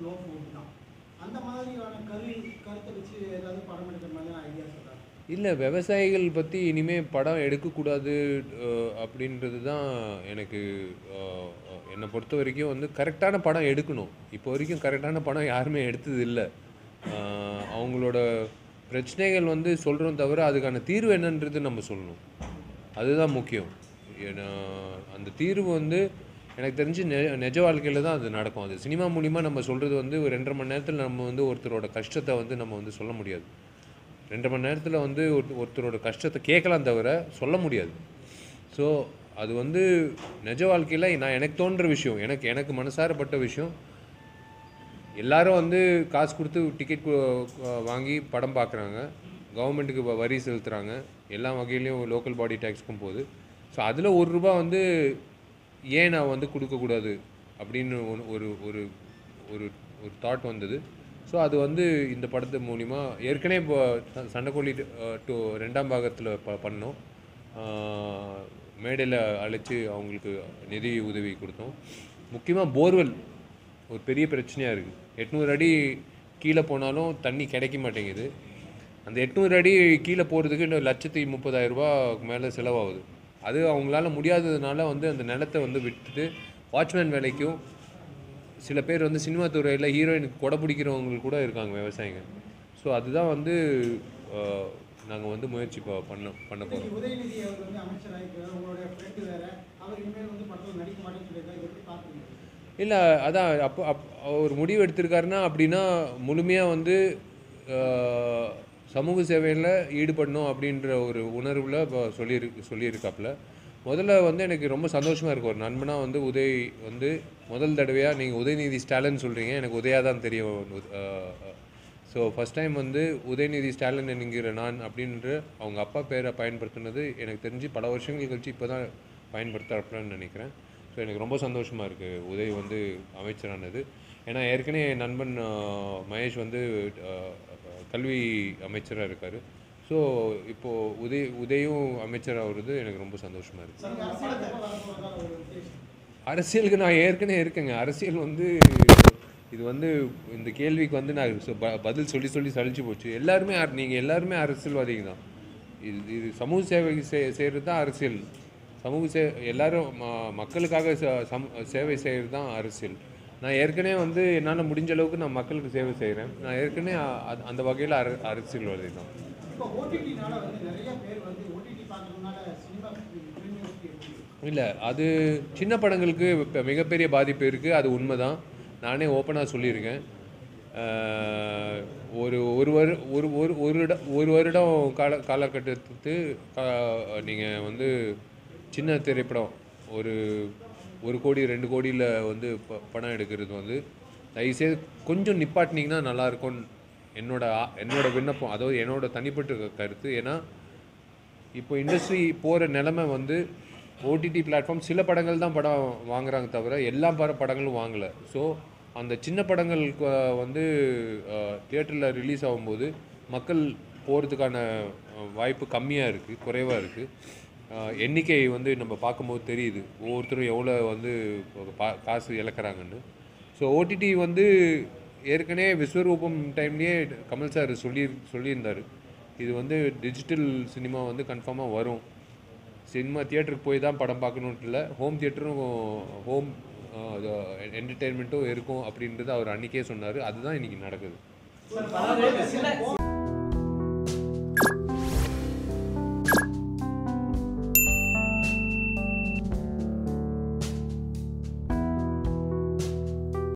low food தான் அந்த மாதிரியான கரு கருத்தை வச்சு ஏதாவது படம் எடுக்கிற மாதிரியான ஐடியா சொல்கிறாங்க இல்லை விவசாயிகள் பற்றி இனிமேல் படம் எடுக்கக்கூடாது அஹ், அப்படின்றது தான் எனக்கு அஹ், அஹ், என்னை பொறுத்த வரைக்கும் வந்து கரெக்டான படம் எடுக்கணும் இப்போ வரைக்கும் கரெக்டான படம் யாருமே எடுத்தது இல்லை அஹ், அவங்களோட பிரச்சனைகள் வந்து சொல்கிறோம் தவிர அதுக்கான தீர்வு என்னன்றது நம்ம சொல்லணும் அதுதான் முக்கியம் ஏன்னா அந்த தீர்வு வந்து எனக்கு தெரிஞ்சு நெ நிஜ வாழ்க்கையில் தான் அது நடக்கும் அது சினிமா மூலிமா நம்ம சொல்கிறது வந்து ஒரு ரெண்டரை மணி நேரத்தில் நம்ம வந்து ஒருத்தரோட கஷ்டத்தை வந்து நம்ம வந்து சொல்ல முடியாது ரெண்டு மணி நேரத்தில் வந்து ஒரு ஒருத்தரோட கஷ்டத்தை கேட்கலாம் தவிர சொல்ல முடியாது ஸோ அது வந்து நிஜ வாழ்க்கையில் நான் எனக்கு தோன்ற விஷயம் எனக்கு எனக்கு மனசாரப்பட்ட விஷயம் எல்லாரும் வந்து காசு கொடுத்து டிக்கெட் வாங்கி படம் பார்க்குறாங்க கவர்மெண்ட்டுக்கு வ- வரி செலுத்துகிறாங்க எல்லா வகையிலையும் லோக்கல் பாடி டேக்ஸ்க்கும் போகுது ஸோ அதில் ஒரு ரூபா வந்து ஏன் நான் வந்து கொடுக்கக்கூடாது அப்படின்னு ஒன்று ஒரு ஒரு ஒரு ஒரு தாட் வந்தது ஸோ அது வந்து இந்த படத்து மூலிமா ஏற்கனவே இப்போ ச- சண்டைக்கோழி டூ ரெண்டாம் பாகத்தில் ப பண்ணோம் மேடையில் அழைச்சி அவங்களுக்கு நிதி உதவி கொடுத்தோம் முக்கியமாக போர்வெல் ஒரு பெரிய பிரச்சனையாக இருக்குது எட்நூறு அடி கீழே போனாலும் தண்ணி கிடைக்க மாட்டேங்குது அந்த எட்நூறு அடி கீழே போகிறதுக்கு இன்னும் லட்சத்தி முப்பதாயிரம் ரூபாய்க்கு மேலே செலவாகுது அது அவங்களால முடியாததுனால வந்து அந்த நிலத்தை வந்து விட்டுட்டு வாட்ச்மேன் வேலைக்கும் சில பேர் வந்து சினிமா துறையில் ஹீரோயினுக்கு கொடை பிடிக்கிறவங்க கூட இருக்காங்க விவசாயிங்க ஸோ அதுதான் வந்து நாங்கள் வந்து முயற்சி ப- பண்ண பண்ண போகிறோம் இன்னைக்கு உதயநிதி அவர் வந்து அமைச்சராக உங்களுடைய ஃப்ரெண்டு வேற அவர் இனிமேல் வந்து படத்தில் நடிக்க மாட்டேன்னு சொல்லியிருக்காரு எப்படி பார்க்குறீங்க இல்லை அதான் அப்போ அப் ஒரு முடிவு எடுத்திருக்காருன்னா அப்படின்னா முழுமையாக வந்து ஆஹ், சமூக சேவையில் ஈடுபடணும் அப்படின்ற ஒரு உணர்வில் இப்போ சொல்லியிருக்கு சொல்லியிருக்காப்புல முதல்ல வந்து எனக்கு ரொம்ப சந்தோஷமாக இருக்கு ஒரு நண்பனாக வந்து உதய் வந்து முதல் தடவையாக நீங்கள் உதயநிதி ஸ்டாலின் சொல்கிறீங்க எனக்கு உதயா தான் தெரியும் ஸோ ஃபஸ்ட் டைம் வந்து உதயநிதி ஸ்டாலின் என்கிற நான் அப்படின்ற அவங்க அப்பா பேரை பயன்படுத்தினது எனக்கு தெரிஞ்சு பல வருஷங்கள் கழிச்சு இப்போ தான் பயன்படுத்துகிறப்பலன்னு நினைக்கிறேன் ஸோ எனக்கு ரொம்ப சந்தோஷமாக இருக்குது உதய் வந்து அமைச்சரானது ஏன்னா ஏற்கனவே என் நண்பன் ஆஹ், மகேஷ் வந்து ஆஹ், கல்வி அமைச்சராக இருக்கார் ஸோ இப்போது உதய் உதயும் அமைச்சர் ஆகுறது எனக்கு ரொம்ப சந்தோஷமாக இருக்குது நீங்க அரசியலுக்கு எப்போ வரப்போறதா ஒரு உத்தேசம் அரசியலுக்கு நான் ஏற்கனவே இருக்கேங்க அரசியல் வந்து இது வந்து இந்த கேள்விக்கு வந்து நான் சொ- ப- பதில் சொல்லி சொல்லி சலிச்சு போச்சு எல்லாருமே அர- நீங்க எல்லாருமே அரசியல்வாதிங்க தான் இது இது சமூக சேவை செய் செய்கிறது தான் அரசியல் சமூக சே எல்லாரும் ம- மக்களுக்காக ச- சம் சேவை செய்கிறது தான் அரசியல் நான் ஏற்கனவே வந்து என்னால் முடிஞ்ச அளவுக்கு நான் மக்களுக்கு சேவை செய்கிறேன் நான் ஏற்கனவே அ- அ- அந்த வகையில் அர அரசியல்வாதி தான் இப்போ ஓடிடினால வந்து நிறைய பேர் வந்து ஓடிடி பார்க்கறதுனால சினிமா ப்ரீமியம் எப்படி இல்லை அது சின்ன படங்களுக்கு இப்போ மிகப்பெரிய பாதிப்பு இருக்குது அது உண்மைதான் நானே ஓப்பனாக சொல்லியிருக்கேன் அஹ், ஒரு ஒரு வரு ஒரு ஒரு ஒரு இடம் ஒரு வருடம் கால காலகட்டத்துக்கு நீங்கள் வந்து சின்ன திரைப்படம் ஒரு ஒரு கோடி ரெண்டு கோடியில் வந்து ப- படம் எடுக்கிறது வந்து தயவுசெய்து கொஞ்சம் நிப்பாட்டினீங்கன்னா நல்லாயிருக்கும்னு என்னோட ஆ- என்னோட விண்ணப்பம் அதாவது என்னோட தனிப்பட்ட க- கருத்து ஏன்னா இப்போ இண்டஸ்ட்ரி போகிற நிலமை வந்து ஓடிடி பிளாட்ஃபார்ம் சில படங்கள் தான் படம் வாங்குறாங்க தவிர எல்லா பட படங்களும் வாங்கலை ஸோ அந்த சின்ன படங்களுக்கு அஹ், வந்து தியேட்டரில் ரிலீஸ் ஆகும்போது மக்கள் போகிறதுக்கான அஹ், வாய்ப்பு கம்மியாக இருக்குது குறைவாக இருக்குது எண்ணிக்கை வந்து நம்ம பார்க்கும்போது தெரியுது ஒவ்வொருத்தரும் எவ்வளோ வந்து பா- காசு இழக்கிறாங்கன்னு ஸோ ஓடிடி வந்து ஏற்கனவே விஸ்வரூபம் டைம்லேயே கமல் சார் சொல்லி சொல்லியிருந்தார் இது வந்து டிஜிட்டல் சினிமா வந்து கன்ஃபார்மாக வரும் சினிமா தியேட்டருக்கு போய் தான் படம் பார்க்கணுன்ட்டு இல்லை ஹோம் தியேட்டரும் ஹோம் என்டர்டெயின்மெண்ட்டும் இருக்கும் அப்படின்றது அவர் அன்றைக்கே சொன்னார் அதுதான் இன்றைக்கி நடக்குது சில